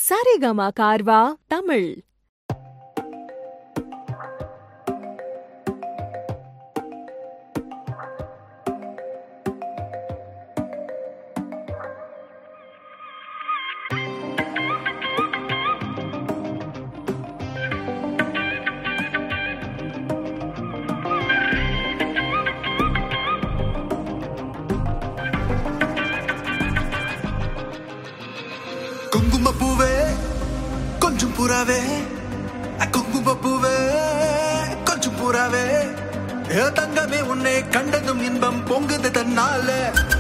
சரிகமா கார்வா தமிழ் குங்கும பூவே கொஞ்சம் புறாவே குங்கும பூவே கொஞ்சம் புறாவே ஏ தங்கமே உன்னை கண்டதும் இன்பம் பொங்குது தன்னால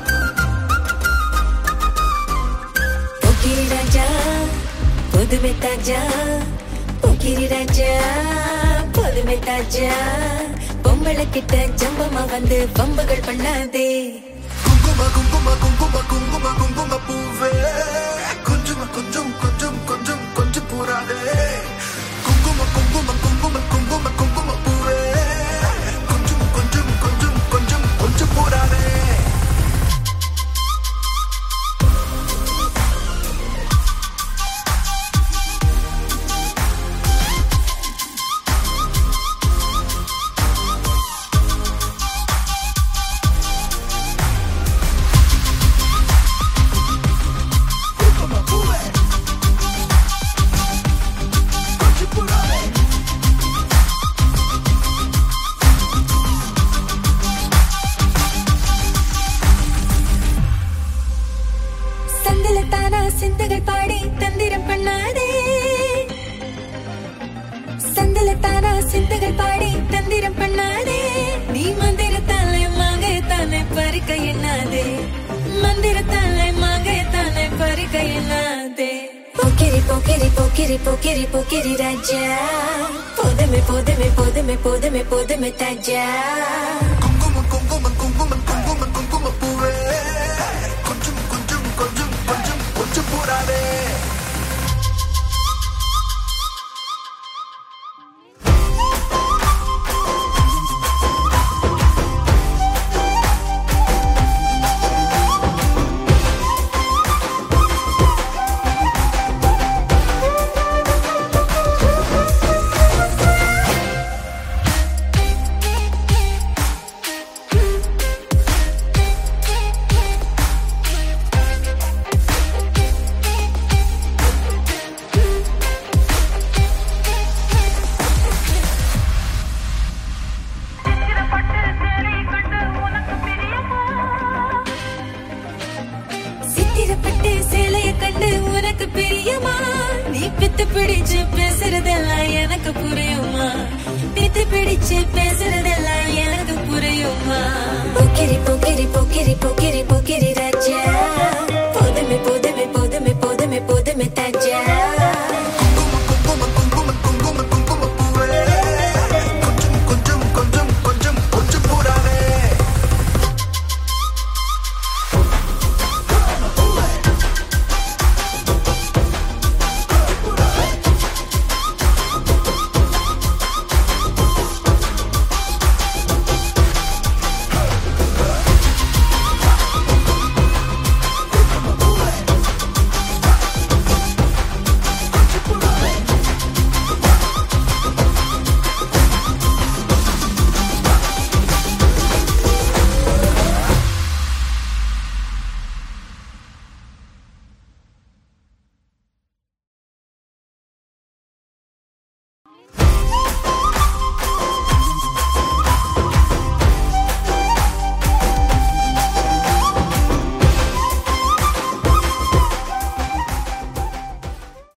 போக்கிரி ராஜா புதுமை தாஜா போக்கிரி ராஜா புதுமை தாஜா பொம்பளை கிட்ட ஜம்பமா வந்து பம்புகள் பண்ணாதே குங்கும குங்கும குங்கும குங்கும குங்கும பூவே கொஞ்சம் கொஞ்சம் கொஞ்சம் கொஞ்சம் கொஞ்சம் புறாவே குங்கும குங்கும குங்கும குங்கும குங்கும பூவே கொஞ்சம் கொஞ்சம் கொஞ்சம் கொஞ்சம் கொஞ்சம் புறாவே குங்கும பூவே கொஞ்சம் புறாவே சந்தில தானா சிந்துகள் பாடி தந்திரம் பண்ணாதே சந்தில தானா சிந்துகள் பாடி தந்திரம் பண்ணாதே நீ மந்திரத்தாலே மகத்தாலே பறிக்க எண்ணாதே மந்திரத்தாலே மகத்தாலே பறிக்க எண்ணாதே போக்கிரி போக்கிரி போக்கிரி போக்கிரி போக்கிரி ராஜா போதுமே போதுமே போதுமே போதுமே போதுமே தாஜா குங்கும குங்கும குங்கும குங்கும குங்கும பூவே கொஞ்சம் கொஞ்சம் கொஞ்சம் கொஞ்சம் கொஞ்சம் பூராவே சித்திரப்பட்டு சேலைய கண்டு உனக்கு பிரியமா நீ பித்து பிடிச்சு பேசுறதெல்லாம் எனக்கு புரியுமா பித்து பிடிச்சு பேசுறதெல்லாம் எனக்கு புரியுமா போக்கிரி போக்கிரி போக்கிரி போக்கிரி போக்கிரி ராஜா போதுமே போதுமே போதுமே போதுமே போதுமே தாஜா